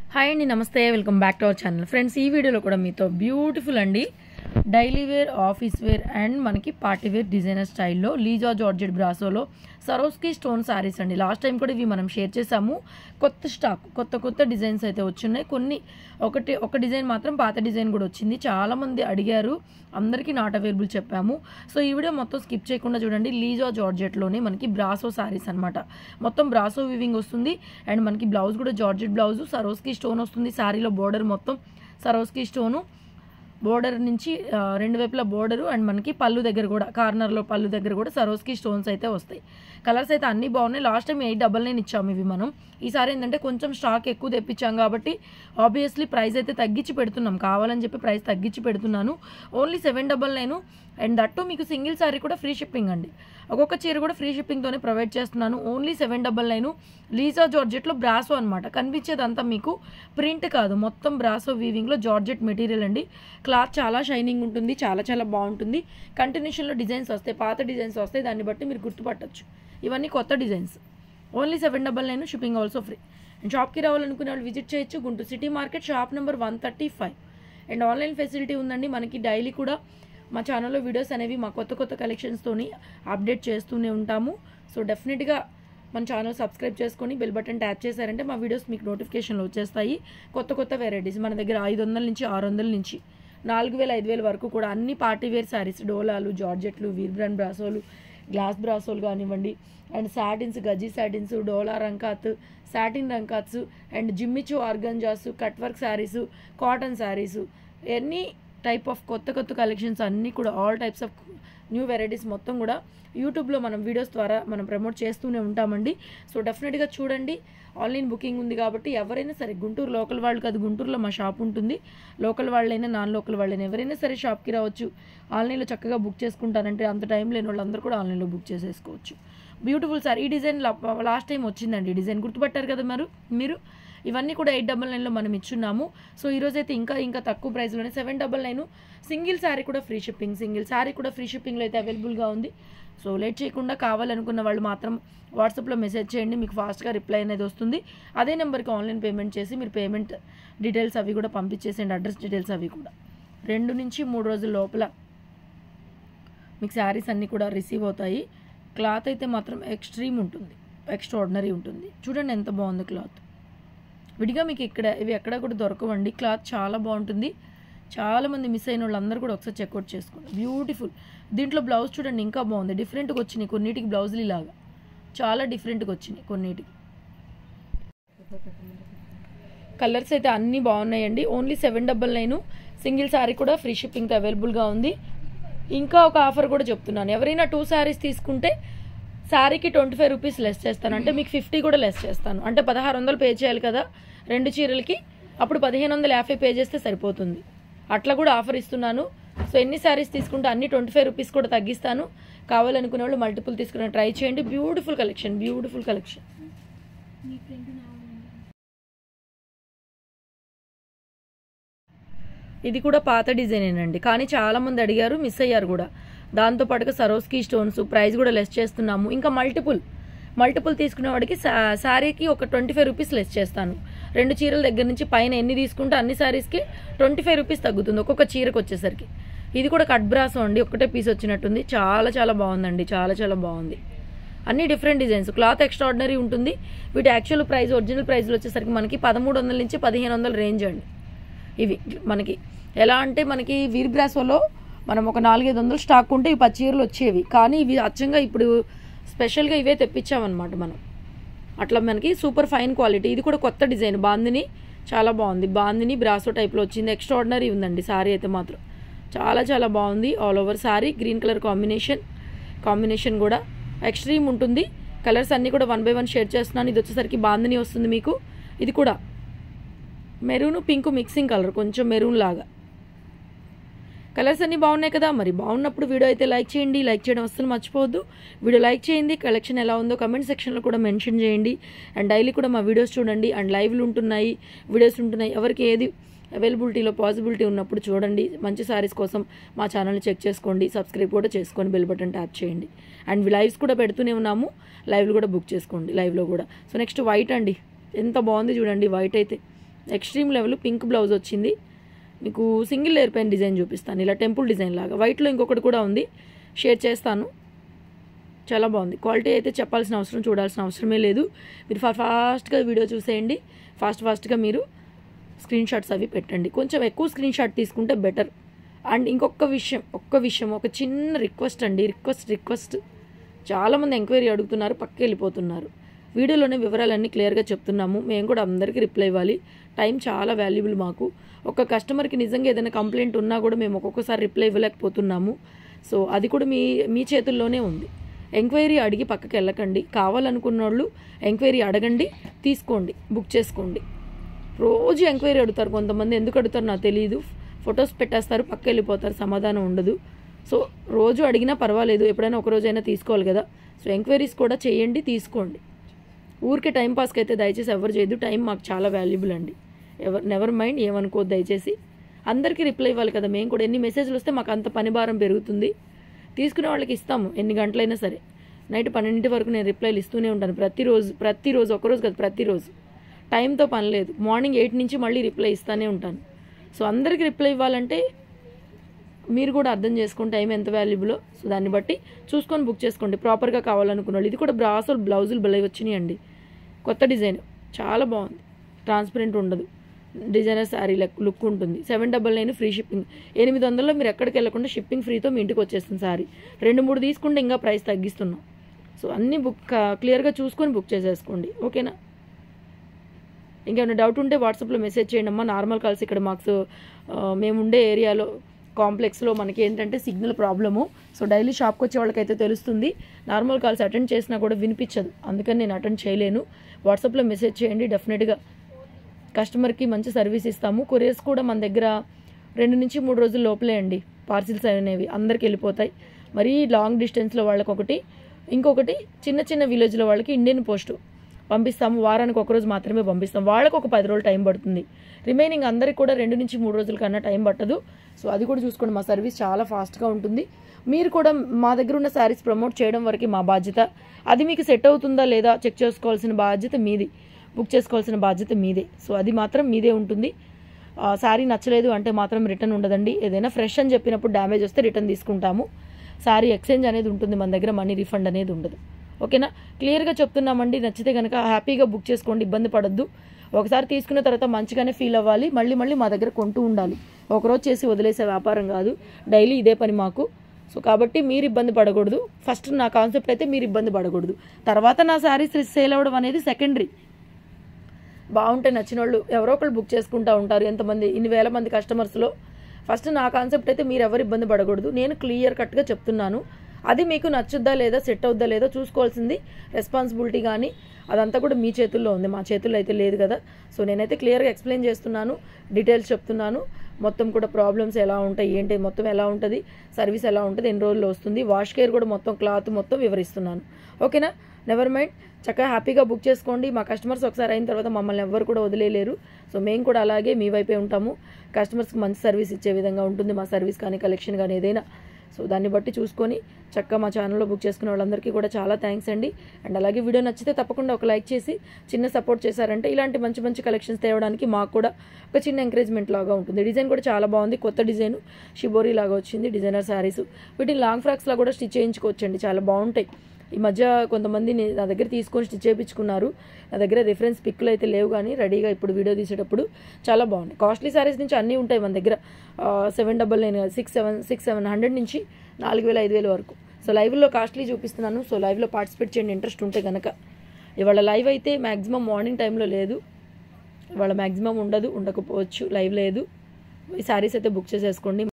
hi అండి నమస్తే welcome back to our channel friends ఈ వీడియోలో కూడా మీతో బ్యూటిఫుల్ అండి daily wear office wear and మనకి పార్టీ వేర్ డిజైనర్ స్టైల్లో లీజా జార్జెట్ బ్రాసోలో సరోస్కి స్టోన్ శారీస్ అండి లాస్ట్ టైం కూడా ఇవి మనం షేర్ చేసాము కొత్త స్టాక్ కొత్త కొత్త డిజైన్స్ అయితే వచ్చున్నాయి కొన్ని ఒకటి ఒక డిజైన్ మాత్రం పాత డిజైన్ కూడా వచ్చింది చాలామంది అడిగారు అందరికీ నాట్ అవైలబుల్ చెప్పాము సో ఈ వీడియో మొత్తం స్కిప్ చేయకుండా చూడండి లీజా జార్జెట్లోనే మనకి బ్రాసో శారీస్ అనమాట మొత్తం బ్రాసో వివింగ్ వస్తుంది అండ్ మనకి బ్లౌజ్ కూడా జార్జెట్ బ్లౌజ్ సరోస్కి స్టోన్ వస్తుంది శారీలో బోర్డర్ మొత్తం సరోస్కి స్టోను బోర్డర్ నుంచి ఆ, రెండు వైపులా బోర్డరు అండ్ మనకి పళ్ళు దగ్గర కూడా కార్నర్లో పళ్ళు దగ్గర కూడా సరోస్కి స్టోన్స్ అయితే వస్తాయి కలర్స్ అయితే అన్నీ బాగున్నాయి last time eight double nine ఇచ్చాము ఇవి మనం ఈసారి ఏంటంటే కొంచెం స్టాక్ ఎక్కువ తెప్పించాం కాబట్టి ఆబ్వియస్లీ ప్రైస్ అయితే తగ్గించి పెడుతున్నాం కావాలని చెప్పి ప్రైస్ తగ్గించి పెడుతున్నాను only seven double nine and that మీకు సింగిల్ సారీ కూడా ఫ్రీ షిప్పింగ్ అండి ఒక్కొక్క చీర కూడా ఫ్రీ షిప్పింగ్తోనే ప్రొవైడ్ చేస్తున్నాను only seven double nine Liza జార్జెట్లో బ్రాసో అనమాట కనిపించేదంతా మీకు ప్రింట్ కాదు మొత్తం బ్రాసో వీవింగ్లో జార్జెట్ మెటీరియల్ అండి క్లాత్ చాలా షైనింగ్ ఉంటుంది చాలా చాలా బాగుంటుంది కంటిన్యూషన్లో డిజైన్స్ వస్తాయి పాత డిజైన్స్ వస్తాయి దాన్ని బట్టి మీరు గుర్తుపట్టచ్చు ఇవన్నీ కొత్త designs only seven double nine shipping also free and షాప్కి రావాలనుకునే వాళ్ళు విజిట్ చేయొచ్చు Guntur city market shop number one thirty five and online facility ఉందండి మనకి డైలీ కూడా మా ఛానల్లో వీడియోస్ అనేవి మా కొత్త కొత్త కలెక్షన్స్తోని అప్డేట్ చేస్తూనే ఉంటాము సో డెఫినెట్గా మన ఛానల్ సబ్స్క్రైబ్ చేసుకొని బెల్ బటన్ ట్యాప్ చేశారంటే మా వీడియోస్ మీకు నోటిఫికేషన్లు వచ్చేస్తాయి కొత్త కొత్త వెరైటీస్ మన దగ్గర ఐదు వందల నుంచి ఆరు వందల నుంచి నాలుగు వేల ఐదు వేల వరకు కూడా అన్ని పార్టీ వేర్ శారీస్ డోలాలు జార్జెట్లు వీర్ బ్రాండ్ బ్రాసోలు గ్లాస్ బ్రాసోలు కానివ్వండి అండ్ సాటిన్స్ గజీ సాటిన్స్ డోలా రంకాత్ సాటిన్ రంకాత్స్ and Jimmy Choo organzas cut work saris cotton saris any type of కొత్త కొత్త కలెక్షన్స్ అన్నీ కూడా all types of new varieties మొత్తం కూడా యూట్యూబ్లో మనం వీడియోస్ ద్వారా మనం ప్రమోట్ చేస్తూనే ఉంటామండి సో డెఫినెట్గా చూడండి ఆన్లైన్ బుకింగ్ ఉంది కాబట్టి ఎవరైనా సరే గుంటూరు లోకల్ వాళ్ళు కాదు గుంటూరులో మా షాప్ ఉంటుంది లోకల్ వాళ్ళైనా నాన్ లోకల్ వాళ్ళైనా ఎవరైనా సరే షాప్కి రావచ్చు ఆన్లైన్లో చక్కగా బుక్ చేసుకుంటారంటే అంత టైం లేని వాళ్ళందరూ కూడా ఆన్లైన్లో బుక్ చేసేసుకోవచ్చు బ్యూటిఫుల్ సార్ ఈ డిజైన్ లాస్ట్ టైం వచ్చిందండి ఈ డిజైన్ గుర్తుపట్టారు కదా మరి మీరు ఇవన్నీ కూడా ఎయిట్ డబల్ నైన్లో మనం ఇచ్చున్నాము సో ఈరోజు అయితే ఇంకా ఇంకా తక్కువ ప్రైస్లోనే seven double nine single sari కూడా ఫ్రీ షిప్పింగ్ సింగిల్ శారీ కూడా ఫ్రీ షిప్పింగ్లో అయితే అవైలబుల్గా ఉంది సో లేట్ చేయకుండా కావాలనుకున్న వాళ్ళు మాత్రం వాట్సాప్లో మెసేజ్ చేయండి మీకు ఫాస్ట్గా రిప్లై అనేది వస్తుంది అదే నెంబర్కి ఆన్లైన్ పేమెంట్ చేసి మీరు పేమెంట్ డీటెయిల్స్ అవి కూడా పంపించేసేయండి అడ్రస్ డీటెయిల్స్ అవి కూడా రెండు నుంచి మూడు రోజుల లోపల మీకు శారీస్ అన్నీ కూడా రిసీవ్ అవుతాయి క్లాత్ అయితే మాత్రం ఎక్స్ట్రీమ్ ఉంటుంది ఎక్స్ట్రాడినరీ ఉంటుంది చూడండి ఎంత బాగుంది క్లాత్ విడిగా మీకు ఇక్కడ ఇవి ఎక్కడ కూడా దొరకవండి క్లాత్ చాలా బాగుంటుంది చాలామంది మిస్ అయిన వాళ్ళందరూ కూడా ఒకసారి చెక్అవుట్ చేసుకోండి బ్యూటిఫుల్ దీంట్లో బ్లౌజ్ చూడండి ఇంకా బాగుంది డిఫరెంట్గా వచ్చినాయి కొన్నిటికి బ్లౌజులు ఇలాగా చాలా డిఫరెంట్గా వచ్చినాయి కొన్నిటికి కలర్స్ అయితే అన్నీ బాగున్నాయండి only seven double nine single sari కూడా ఫ్రీ షిప్పింగ్తో అవైలబుల్గా ఉంది ఇంకా ఒక ఆఫర్ కూడా చెప్తున్నాను ఎవరైనా టూ శారీస్ తీసుకుంటే శారీకి ట్వంటీ ఫైవ్ రూపీస్ లెస్ చేస్తాను అంటే మీకు ఫిఫ్టీ కూడా లెస్ చేస్తాను అంటే పదహారు వందలు పే చేయాలి కదా రెండు చీరలకి అప్పుడు పదిహేను వందల యాభై పే చేస్తే సరిపోతుంది అట్లా కూడా ఆఫర్ ఇస్తున్నాను సో ఎన్ని శారీస్ తీసుకుంటే అన్ని ట్వంటీ ఫైవ్ రూపీస్ కూడా తగ్గిస్తాను కావాలనుకునే వాళ్ళు మల్టిపుల్ తీసుకుని ట్రై చేయండి బ్యూటిఫుల్ కలెక్షన్ బ్యూటిఫుల్ కలెక్షన్ ఇది కూడా పాత డిజైనేనండి కానీ చాలా మంది అడిగారు మిస్ అయ్యారు కూడా దాంతో పాటుగా సరోస్కి స్టోన్స్ ప్రైస్ కూడా లెస్ చేస్తున్నాము ఇంకా మల్టిపుల్ మల్టిపుల్ తీసుకునే వాడికి శా- శారీకి ఒక ట్వంటీ ఫైవ్ రూపీస్ లెస్ చేస్తాను రెండు చీరల దగ్గర నుంచి పైన ఎన్ని తీసుకుంటే అన్ని శారీస్కి ట్వంటీ ఫైవ్ రూపీస్ తగ్గుతుంది ఒక్కొక్క చీరకు వచ్చేసరికి ఇది కూడా కట్ బ్రాసో అండి ఒకటే పీస్ వచ్చినట్టుంది చాలా చాలా బాగుందండి చాలా చాలా బాగుంది అన్ని డిఫరెంట్ డిజైన్స్ క్లాత్ ఎక్స్ట్రాడినరీ ఉంటుంది వీటి యాక్చువల్ ప్రైస్ ఒరిజినల్ ప్రైస్లో వచ్చేసరికి మనకి పదమూడు వందల నుంచి పదిహేను వందల రేంజ్ అండి ఇవి మనకి ఎలా అంటే మనకి వీర్ బ్రాసోలో మనం ఒక నాలుగైదు వందలు స్టాక్ ఉంటే ఈ పచ్చీరలు వచ్చేవి కానీ ఇవి అచ్చంగా ఇప్పుడు స్పెషల్గా ఇవే తెప్పించామన్నమాట మనం అట్లా మనకి సూపర్ ఫైన్ క్వాలిటీ ఇది కూడా కొత్త డిజైన్ బాందిని చాలా బాగుంది బాందిని బ్రాసో టైప్లో వచ్చింది ఎక్స్ట్రాడినరీ ఉందండి సారీ అయితే మాత్రం చాలా చాలా బాగుంది all over sari green colour combination combination కూడా ఎక్స్ట్రీమ్ ఉంటుంది కలర్స్ అన్నీ కూడా వన్ బై వన్ షేర్ చేస్తున్నాను ఇది వచ్చేసరికి బాందిని వస్తుంది మీకు ఇది కూడా మెరూన్ పింక్ మిక్సింగ్ కలర్ కొంచెం మెరూన్ లాగా కలర్స్ అన్నీ బాగున్నాయి కదా మరి బాగున్నప్పుడు వీడియో అయితే లైక్ చేయండి లైక్ చేయడం అస్సలు మర్చిపోవద్దు వీడియో లైక్ చేయండి కలెక్షన్ ఎలా ఉందో కమెంట్ సెక్షన్లో కూడా మెన్షన్ చేయండి అండ్ డైలీ కూడా మా వీడియోస్ చూడండి అండ్ లైవ్లు ఉంటున్నాయి వీడియోస్ ఉంటున్నాయి ఎవరికి ఏది అవైలబిలిటీలో పాసిబిలిటీ ఉన్నప్పుడు చూడండి మంచి సారీస్ కోసం మా ఛానల్ని చెక్ చేసుకోండి సబ్స్క్రైబ్ కూడా చేసుకొని బెల్ బటన్ ట్యాప్ చేయండి అండ్ లైవ్స్ కూడా పెడుతూనే ఉన్నాము లైవ్లు కూడా బుక్ చేసుకోండి లైవ్లో కూడా సో నెక్స్ట్ వైట్ అండి ఎంత బాగుంది చూడండి వైట్ అయితే ఎక్స్ట్రీమ్ లెవెల్ పింక్ బ్లౌజ్ వచ్చింది మీకు సింగిల్ లేయర్ పైన డిజైన్ చూపిస్తాను ఇలా టెంపుల్ డిజైన్ లాగా వైట్లో ఇంకొకటి కూడా ఉంది షేర్ చేస్తాను చాలా బాగుంది క్వాలిటీ అయితే చెప్పాల్సిన అవసరం చూడాల్సిన అవసరమే లేదు మీరు ఫా ఫాస్ట్గా వీడియో చూసేయండి ఫాస్ట్ ఫాస్ట్గా మీరు స్క్రీన్ షాట్స్ అవి పెట్టండి కొంచెం ఎక్కువ స్క్రీన్ షాట్ తీసుకుంటే బెటర్ అండ్ ఇంకొక విషయం ఒక్క విషయం ఒక చిన్న రిక్వెస్ట్ అండి రిక్వెస్ట్ రిక్వెస్ట్ చాలామంది ఎంక్వైరీ అడుగుతున్నారు పక్కకి వెళ్ళిపోతున్నారు వీడియోలోనే వివరాలన్నీ క్లియర్గా చెప్తున్నాము మేము కూడా అందరికీ రిప్లై ఇవ్వాలి టైం చాలా వాల్యుబుల్ మాకు ఒక కస్టమర్కి నిజంగా ఏదైనా కంప్లైంట్ ఉన్నా కూడా మేము ఒక్కొక్కసారి రిప్లై ఇవ్వలేకపోతున్నాము సో అది కూడా మీ మీ చేతుల్లోనే ఉంది ఎంక్వైరీ అడిగి పక్కకి వెళ్ళకండి కావాలనుకున్న వాళ్ళు ఎంక్వైరీ అడగండి తీసుకోండి బుక్ చేసుకోండి రోజు ఎంక్వైరీ అడుగుతారు కొంతమంది ఎందుకు అడుగుతారు నాకు తెలియదు ఫొటోస్ పెట్టేస్తారు పక్క వెళ్ళిపోతారు సమాధానం ఉండదు సో రోజు అడిగినా పర్వాలేదు ఎప్పుడైనా ఒక రోజైనా తీసుకోవాలి కదా సో ఎంక్వైరీస్ కూడా చేయండి తీసుకోండి ఊరికే టైం పాస్కి అయితే దయచేసి ఎవరు చేయదు టైం మాకు చాలా వాల్యుబుల్ అండి ఎవరు నెవర్ మైండ్ ఏమనుకోవద్దు దయచేసి అందరికీ రిప్లై ఇవ్వాలి కదా మేము కూడా ఎన్ని మెసేజ్లు వస్తే మాకు అంత పని భారం పెరుగుతుంది తీసుకునే వాళ్ళకి ఇస్తాము ఎన్ని గంటలైనా సరే నైట్ పన్నెండింటి వరకు నేను రిప్లైలు ఇస్తూనే ఉంటాను ప్రతిరోజు ప్రతిరోజు ఒకరోజు కదా ప్రతిరోజు టైంతో పని లేదు మార్నింగ్ ఎయిట్ నుంచి మళ్ళీ రిప్లై ఇస్తూనే ఉంటాను సో అందరికీ రిప్లై ఇవ్వాలంటే మీరు కూడా అర్థం చేసుకుని టైం ఎంత వాల్యుబులో సో దాన్ని బట్టి చూసుకొని బుక్ చేసుకోండి ప్రాపర్గా కావాలనుకున్న వాళ్ళు ఇది కూడా బ్రాసోల్ బ్లౌజులు భలే వచ్చినాయి అండి కొత్త డిజైన్ చాలా బాగుంది ట్రాన్స్పరెంట్ ఉండదు డిజైనర్ శారీ లుక్ ఉంటుంది seven double nine free shipping ఎనిమిది వందల్లో మీరు ఎక్కడికి వెళ్ళకుండా షిప్పింగ్ ఫ్రీతో మీ ఇంటికి వచ్చేస్తుంది శారీ రెండు మూడు తీసుకుంటే ఇంకా ప్రైస్ తగ్గిస్తున్నాం సో అన్నీ బుక్ క్లియర్గా చూసుకొని బుక్ చేసేసుకోండి ఓకేనా ఇంకేమైనా డౌట్ ఉంటే వాట్సాప్లో మెసేజ్ చేయండి అమ్మా నార్మల్ కాల్స్ ఇక్కడ మాకు మేము ఉండే ఏరియాలో కాంప్లెక్స్లో మనకి ఏంటంటే సిగ్నల్ ప్రాబ్లము సో డైలీ షాప్కి వచ్చే వాళ్ళకైతే తెలుస్తుంది నార్మల్ కాల్స్ అటెండ్ చేసినా కూడా వినిపించదు అందుకని నేను అటెండ్ చేయలేను వాట్సాప్లో మెసేజ్ చేయండి డెఫినెట్గా కస్టమర్కి మంచి సర్వీస్ ఇస్తాము కొరియర్స్ కూడా మన దగ్గర రెండు నుంచి మూడు రోజుల లోపలే అండి పార్సిల్స్ అనేవి అందరికి వెళ్ళిపోతాయి మరీ లాంగ్ డిస్టెన్స్లో వాళ్ళకి ఒకటి ఇంకొకటి చిన్న చిన్న విలేజ్లో వాళ్ళకి ఇండియన్ పోస్ట్ పంపిస్తాము వారానికి ఒక రోజు మాత్రమే పంపిస్తాం వాళ్ళకి ఒక పది రోజులు టైం పడుతుంది రిమైనింగ్ అందరికి కూడా రెండు నుంచి మూడు రోజుల కన్నా టైం పట్టదు సో అది కూడా చూసుకోండి మా సర్వీస్ చాలా ఫాస్ట్గా ఉంటుంది మీరు కూడా మా దగ్గర ఉన్న శారీస్ ప్రమోట్ చేయడం వరకు మా బాధ్యత అది మీకు సెట్ అవుతుందా లేదా చెక్ చేసుకోవాల్సిన బాధ్యత మీది బుక్ చేసుకోవాల్సిన బాధ్యత మీదే సో అది మాత్రం మీదే ఉంటుంది శారీ నచ్చలేదు అంటే మాత్రం రిటర్న్ ఉండదండి ఏదైనా ఫ్రెష్ అని చెప్పినప్పుడు డ్యామేజ్ వస్తే రిటర్న్ తీసుకుంటాము శారీ ఎక్స్చేంజ్ అనేది ఉంటుంది మన దగ్గర మనీ రిఫండ్ అనేది ఉండదు ఓకేనా క్లియర్గా చెప్తున్నామండి నచ్చితే కనుక హ్యాపీగా బుక్ చేసుకోండి ఇబ్బంది పడొద్దు ఒకసారి తీసుకున్న తర్వాత మంచిగానే ఫీల్ అవ్వాలి మళ్ళీ మళ్ళీ మా దగ్గర కొంటూ ఉండాలి ఒకరోజు చేసి వదిలేసే వ్యాపారం కాదు డైలీ ఇదే పని మాకు సో కాబట్టి మీరు ఇబ్బంది పడకూడదు ఫస్ట్ నా కాన్సెప్ట్ అయితే మీరు ఇబ్బంది పడకూడదు తర్వాత నా శారీస్ సేల్ అవ్వడం అనేది సెకండరీ బాగుంటే నచ్చిన వాళ్ళు ఎవరో ఒకళ్ళు బుక్ చేసుకుంటూ ఉంటారు ఎంతమంది ఇన్ని వేల మంది కస్టమర్స్లో ఫస్ట్ నా కాన్సెప్ట్ అయితే మీరు ఎవరు ఇబ్బంది పడకూడదు నేను క్లియర్ కట్గా చెప్తున్నాను అది మీకు నచ్చుద్దా లేదా సెట్ అవుద్దా లేదా చూసుకోవాల్సింది రెస్పాన్సిబిలిటీ కానీ అదంతా కూడా మీ చేతుల్లో ఉంది మా చేతుల్లో అయితే లేదు కదా సో నేనైతే క్లియర్గా ఎక్స్ప్లెయిన్ చేస్తున్నాను డీటెయిల్స్ చెప్తున్నాను మొత్తం కూడా ప్రాబ్లమ్స్ ఎలా ఉంటాయి ఏంటి మొత్తం ఎలా ఉంటుంది సర్వీస్ ఎలా ఉంటుంది ఎన్ని రోజుల్లో వస్తుంది వాష్ కేర్ కూడా మొత్తం క్లాత్ మొత్తం వివరిస్తున్నాను ఓకేనా నెవర్ మైండ్ చక్కగా హ్యాపీగా బుక్ చేసుకోండి మా కస్టమర్స్ ఒకసారి అయిన తర్వాత మమ్మల్ని ఎవ్వరు కూడా వదిలేలేరు సో మేము కూడా అలాగే మీ వైపే ఉంటాము కస్టమర్స్కి మంచి సర్వీస్ ఇచ్చే విధంగా ఉంటుంది మా సర్వీస్ కానీ కలెక్షన్ కానీ ఏదైనా సో దాన్ని బట్టి చూసుకొని చక్కగా మా ఛానల్లో బుక్ చేసుకునే వాళ్ళందరికీ కూడా చాలా థ్యాంక్స్ అండి అండ్ అలాగే వీడియో నచ్చితే తప్పకుండా ఒక లైక్ చేసి చిన్న సపోర్ట్ చేశారంటే ఇలాంటి మంచి మంచి కలెక్షన్స్ తేవడానికి మాకు కూడా ఒక చిన్న ఎంకరేజ్మెంట్ లాగా ఉంటుంది డిజైన్ కూడా చాలా బాగుంది కొత్త డిజైన్ షిబోరీ లాగా వచ్చింది డిజైనర్ శారీస్ వీటిని లాంగ్ ఫ్రాక్స్లా కూడా స్టిచ్ చేయించుకోవచ్చండి చాలా బాగుంటాయి ఈ మధ్య కొంతమంది నే- నా దగ్గర తీసుకొని స్టిచ్ చేయించుకున్నారు నా దగ్గర రిఫరెన్స్ పిక్లు అయితే లేవు కానీ రెడీగా ఇప్పుడు వీడియో తీసేటప్పుడు చాలా బాగున్నాయి కాస్ట్లీ సారీస్ నుంచి అన్నీ ఉంటాయి మన దగ్గర seven double nine six seven six seven hundred నుంచి నాలుగు వేల ఐదు వేల వరకు సో లైవ్లో కాస్ట్లీ చూపిస్తున్నాను సో లైవ్లో పార్టిసిపేట్ చేయండి ఇంట్రెస్ట్ ఉంటే కనుక ఇవాళ లైవ్ అయితే మ్యాక్సిమం మార్నింగ్ టైంలో లేదు ఇవాళ మ్యాక్సిమం ఉండదు ఉండకపోవచ్చు లైవ్ లేదు ఈ సారీస్ అయితే బుక్ చేసేసుకోండి